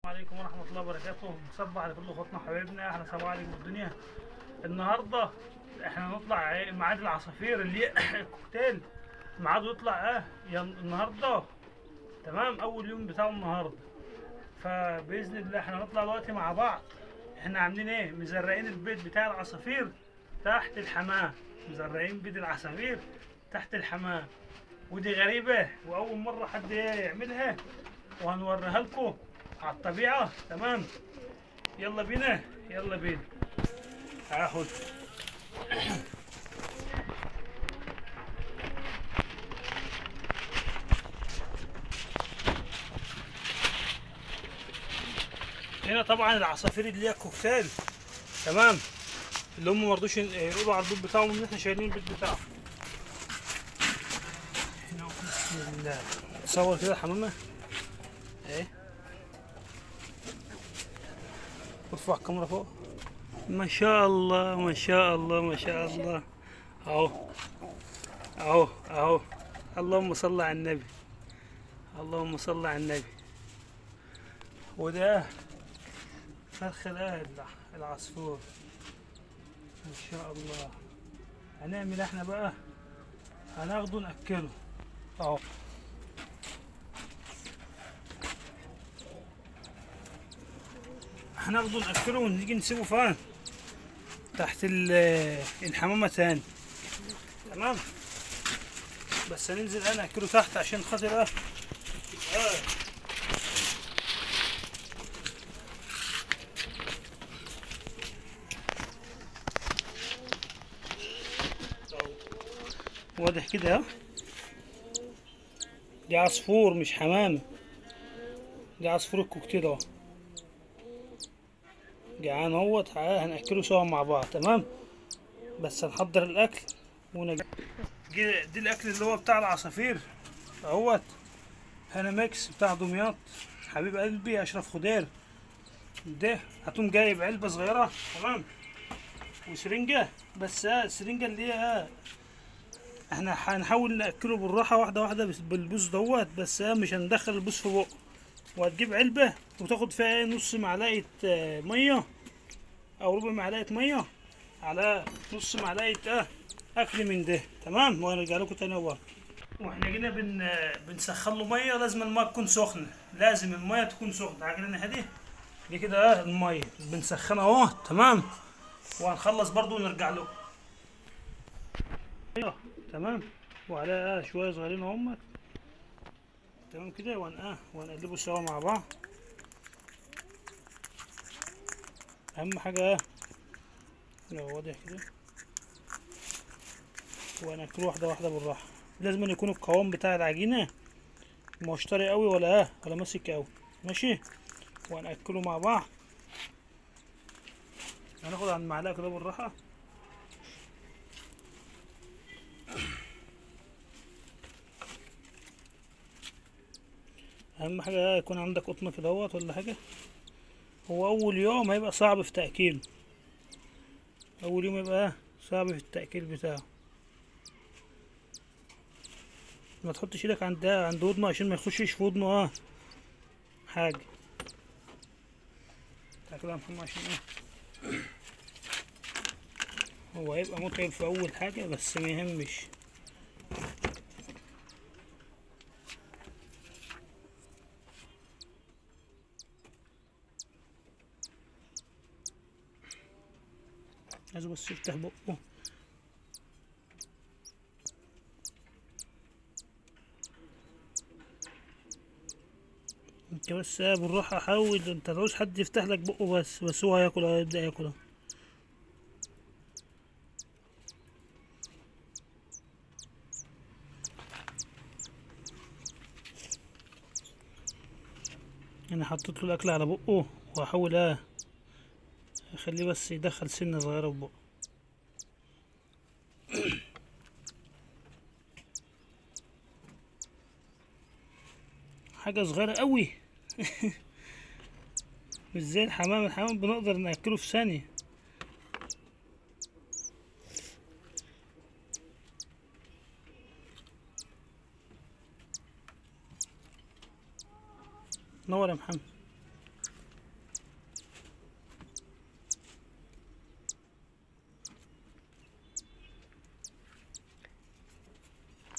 عليكم ورحمة الله وبركاته نصبح على كل اخواتنا وحبايبنا احنا صباح عليكم الدنيا النهارده احنا هنطلع ايه ميعاد العصافير اللي هي الكوكتيل ميعاده يطلع اه ين- النهارده تمام اول يوم بتاعه النهارده فباذن الله احنا هنطلع دلوقتي مع بعض احنا عاملين ايه مزرعين البيت بتاع العصافير تحت الحمام مزرعين بيت العصافير تحت الحمام ودي غريبة وأول مرة حد يعملها وهنوريها لكم على الطبيعة تمام يلا بينا يلا بينا هاخد هنا طبعا العصافير اللي هي كوكتيل تمام اللي هم مرضوش يقولوا على البيت بتاعهم ان احنا شايلين البيت بتاعهم هنا بسم الله تصور كده الحمامة ايه ارفع الكاميرا فوق ما شاء الله ما شاء الله ما شاء الله اهو اهو اهو اللهم صل على النبي اللهم صل على النبي وده فرخ الأهل العصفور ما شاء الله هنعمل احنا بقى هناخده نأكله اهو هناخده نأكله ونيجي نسيبه فين تحت ال- الحمامة تاني تمام بس هننزل انا اكله تحت عشان خاطر اه آه. واضح كده ها دي عصفور مش حمام دي عصفور الكوكتيل اهو جعان اهوت تعالى هناكله سوا مع بعض تمام بس هنحضر الاكل ونج... دي دي الاكل اللي هو بتاع العصافير اهوت هنا ميكس بتاع دمياط حبيب قلبي اشرف خضير ده هتقوم جايب علبه صغيره تمام وسرنجه بس اه السرنجه اللي هي اه احنا هنحاول ناكله بالراحه واحده واحده بس- بالبوز دوت بس اه مش هندخل البوز في بقه وهتجيب علبه وتاخد فيها ايه نص معلقه آه، ميه او ربع معلقه ميه على نص معلقه اه اكل من ده تمام وهنرجع لكم تاني ورا واحنا جينا بن آه، بنسخن له ميه لازم الميه تكون سخنه لازم الميه تكون سخنه عجلنا هدي دي كده اه الميه بنسخنها اهو تمام وهنخلص برضو ونرجع له ايوه تمام وعليها آه شويه صغيرين اهم تمام كده وهن اه وهنقلبه سوا مع بعض اهم حاجه اه لو واضح كده وهناكله واحده واحده بالراحه لازم أن يكون القوام بتاع العجينه مش طري قوي ولا اه ولا ماسك قوي ماشي وهناكله مع بعض هناخد على المعلقه كده بالراحه اهم حاجه يكون عندك قطن كده اهوت ولا حاجه هو اول يوم هيبقى صعب في تاكيله اول يوم يبقى صعب في التاكيل بتاعه ما تحطش ايدك عند عند ودنه عشان ما يخشش في ودنه اه حاجه تعالى كده يا محمد عشان ايه هو هيبقى متعب في اول حاجه بس ما يهمش عايزه بس يفتح بقه انت بس بالراحة حاول انت تعوز حد يفتح لك بقه بس بس هو هياكل هيبدأ ياكل اهو. انا حطيت له الاكل على بقه وهحاول اه اخليه بس يدخل سنة صغيرة في بقه حاجة صغيرة قوي مش زي الحمام الحمام بنقدر ناكله في ثانية نور يا محمد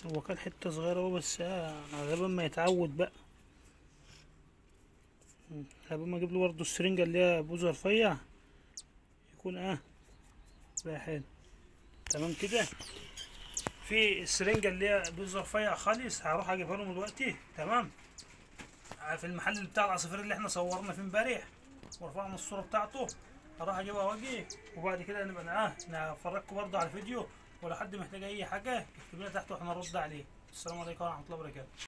هو كان حتة صغيرة هو بس آه على بال ما يتعود بقى مم، على بال ما اجيب له برضه السرنجة اللي هي بوزة رفيع يكون اه بقى حلو تمام كده في السرنجة اللي هي بوزة رفيع خالص هروح اجيبها لهم دلوقتي تمام في المحل اللي بتاع العصافير اللي احنا صورنا فيه امبارح ورفعنا الصورة بتاعته هروح اجيبها واجي وبعد كده نبقى اه نفرجكم برضه على الفيديو ولو حد محتاج اي حاجة يكتب لنا تحت واحنا نرد عليه السلام عليكم ورحمة الله وبركاته